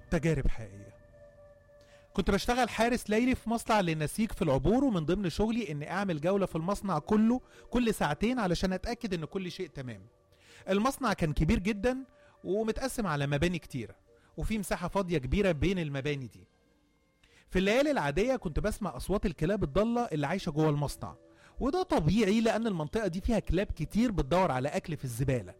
تجارب حقيقية كنت بشتغل حارس ليلي في مصنع للنسيج في العبور ومن ضمن شغلي اني اعمل جولة في المصنع كله كل ساعتين علشان اتأكد ان كل شيء تمام المصنع كان كبير جدا ومتقسم على مباني كتيرة وفي مساحة فاضية كبيرة بين المباني دي في الليالي العادية كنت بسمع أصوات الكلاب الضالة اللي عايشة جوه المصنع وده طبيعي لأن المنطقة دي فيها كلاب كتير بتدور على أكل في الزبالة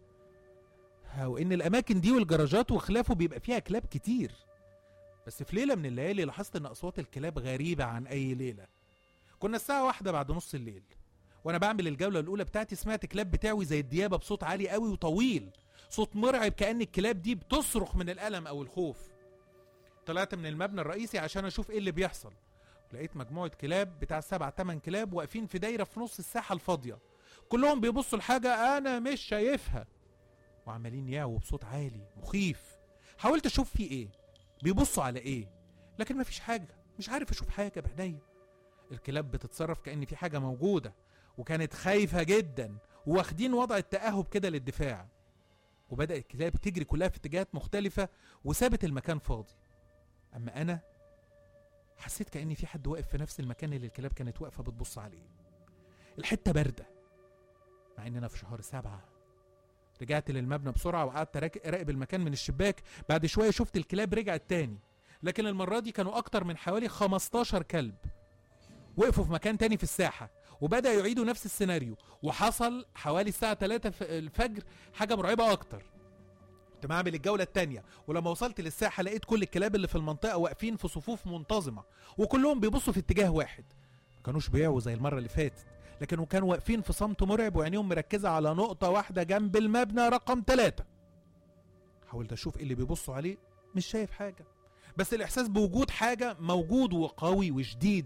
وإن الأماكن دي والجراجات وخلافه بيبقى فيها كلاب كتير بس في ليلة من الليالي لاحظت إن أصوات الكلاب غريبة عن أي ليلة كنا الساعة واحدة بعد نص الليل وأنا بعمل الجولة الأولى بتاعتي سمعت كلاب بتاوي زي الديابة بصوت عالي قوي وطويل صوت مرعب كأن الكلاب دي بتصرخ من الألم أو الخوف طلعت من المبنى الرئيسي عشان أشوف إيه اللي بيحصل لقيت مجموعة كلاب بتاع سبع تمن كلاب واقفين في دايرة في نص الساحة الفاضية كلهم بيبصوا لحاجة أنا مش شايفها وعمالين يعووا بصوت عالي مخيف حاولت أشوف في إيه بيبصوا على إيه لكن مفيش حاجة مش عارف أشوف حاجة بعينيا الكلاب بتتصرف كأن في حاجة موجودة وكانت خايفة جدا واخدين وضع التأهب كده للدفاع وبدأ الكلاب تجري كلها في اتجاهات مختلفة وسابت المكان فاضي أما أنا حسيت كأن في حد واقف في نفس المكان اللي الكلاب كانت واقفة بتبص عليه الحتة باردة مع إننا في شهر سبعة رجعت للمبنى بسرعة وقعدت أراك- أراقب المكان من الشباك بعد شوية شفت الكلاب رجعت تاني لكن المرة دي كانوا أكتر من حوالي 15 كلب وقفوا في مكان تاني في الساحة وبدأ يعيدوا نفس السيناريو وحصل حوالي الساعة 3 ف- الفجر حاجة مرعبة أكتر كنت بعمل الجولة التانية ولما وصلت للساحة لقيت كل الكلاب اللي في المنطقة واقفين في صفوف منتظمة وكلهم بيبصوا في اتجاه واحد ما كانوش بيعوا زي المرة اللي فاتت لكن كانوا واقفين في صمت مرعب وعينيهم مركزة على نقطة واحدة جنب المبنى رقم ثلاثة حاولت أشوف إيه اللي بيبصوا عليه مش شايف حاجة بس الإحساس بوجود حاجة موجود وقوي وشديد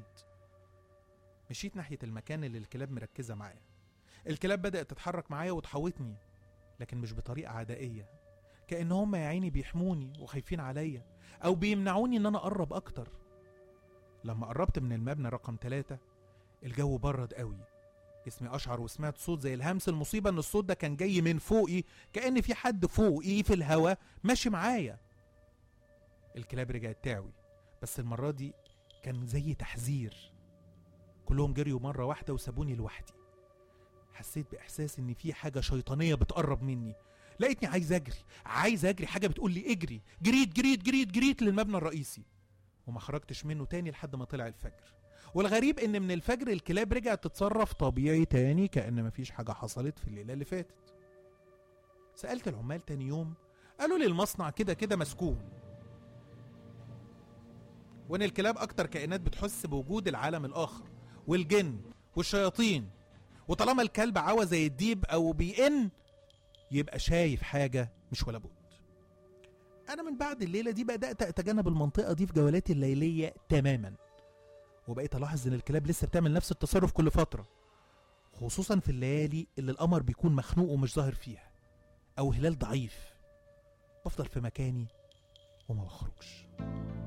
مشيت ناحية المكان اللي الكلاب مركزة معايا الكلاب بدأت تتحرك معايا وتحوطني لكن مش بطريقة عدائية كأن هم يا عيني بيحموني وخايفين عليا أو بيمنعوني إن أنا أقرب أكتر لما قربت من المبنى رقم ثلاثة الجو برد قوي جسمي أشعر وسمعت صوت زي الهمس المصيبة إن الصوت ده كان جاي من فوقي كأن في حد فوقي في الهوا ماشي معايا الكلاب رجعت تعوي بس المرة دي كان زي تحذير كلهم جريوا مرة واحدة وسابوني لوحدي حسيت بإحساس إن في حاجة شيطانية بتقرب مني لقيتني عايز أجري عايز أجري حاجة بتقول لي اجري جريت جريت جريت جريت للمبنى الرئيسي وما خرجتش منه تاني لحد ما طلع الفجر والغريب إن من الفجر الكلاب رجعت تتصرف طبيعي تاني كأن مفيش حاجة حصلت في الليلة اللي فاتت سألت العمال تاني يوم قالوا لي المصنع كده كده مسكون وان الكلاب اكتر كائنات بتحس بوجود العالم الاخر والجن والشياطين وطالما الكلب عوى زي الديب او بيئن يبقى شايف حاجه مش ولا بد انا من بعد الليله دي بدات اتجنب المنطقه دي في جولاتي الليليه تماما وبقيت الاحظ ان الكلاب لسه بتعمل نفس التصرف كل فتره خصوصا في الليالي اللي القمر بيكون مخنوق ومش ظاهر فيها او هلال ضعيف بفضل في مكاني وما بخرجش